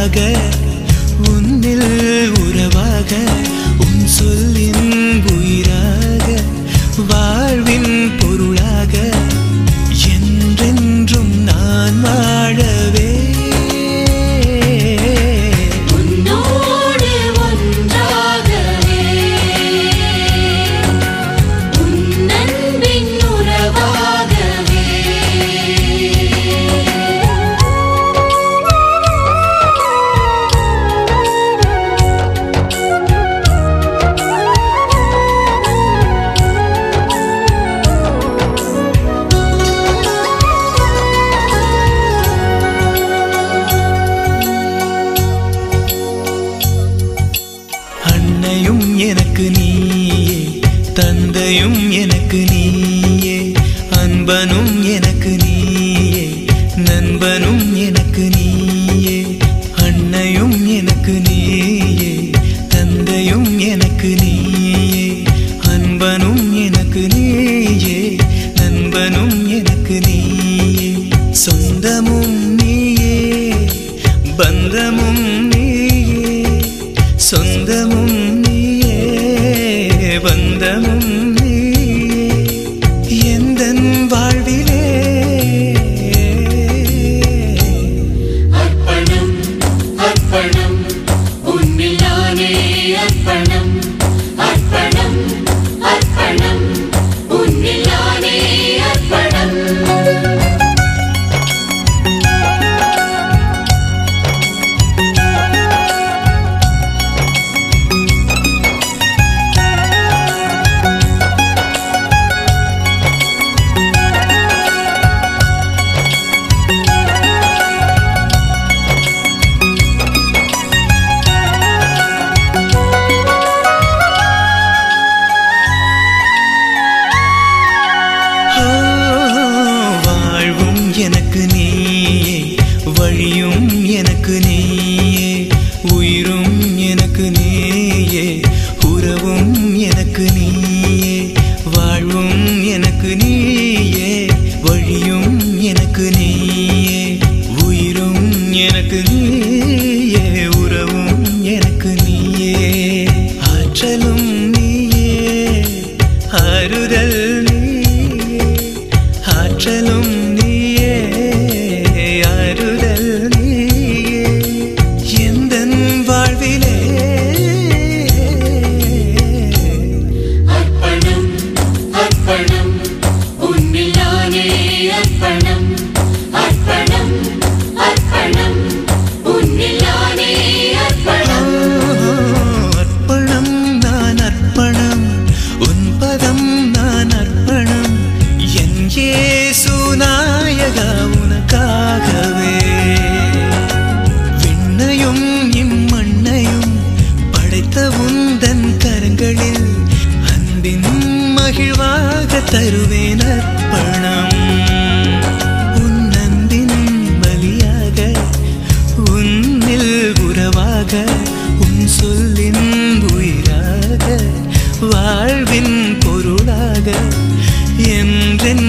உறவாக உன்னில் உறவாக உன் சொல்லின் உயிராக வாழ்வின் பொருளாக என்றென்றும் நான் வாழவே உன்னோடு ஒன்றாகவே உன் அன்பின் உறவாகவே அன்னையும் எனக்கு நீயே தந்தையும் எனக்கு நீயே அன்பனும் எனக்கு நீயே நண்பனும் எனக்கு நீயே அன்னையும் எனக்கு நீயே தந்தையும் எனக்கு நீயே அன்பனும் எனக்கு நீயே நண்பனும் எனக்கு நீயே சொந்தமும் நீயே பந்தமும் நீயே சொந்தமும் நீயே பந்தமும் நீயே எந்தன் வாழ்விலே அர்ப்பணம் அர்ப்பணம் உன்னில் நானே அர்ப்பணம் அர்ப்பணம் அர்ப்பணம் உன்னில் நானே அர்ப்பணம் ஆ, வாழ்வும் எனக்கு நீயே வழியும் எனக்கு நீயே உயிரும் எனக்கு நீயே உறவும் எனக்கு நீயே வாழ்வும் எனக்கு நீயே வழியும் எனக்கு நீயே உயிரும் எனக்கு நீயே உறவும் எனக்கு நீயே ஆற்றலும் நீயே ஆறுதல் நீயே ஆற்றலும் நீயே ஆறுதல் நீயே எந்தன் வாழ்விலே அர்ப்பணம் அர்ப்பணம் உன்னில் நானே அர்ப்பணம் அர்ப்பணம் அர்ப்பணம் உன்னில் நானே அர்ப்பணம் அர்ப்பணம் நான் அர்ப்பணம் உன் பதம் நான் அர்ப்பணம் என் இயேசு நாயகா உனக்காகவே விண்ணையும் இம்மண்ணையும் படைத்த உந்தன் கரங்களில் அன்பின் மகிழ்வாக தருவேன் அர்ப்பணம் உன் அன்பின் பலியாக உன்னில் உறவாக உன் சொல்லின் உயிராக வாழ்வின் பொருளாக என்றென்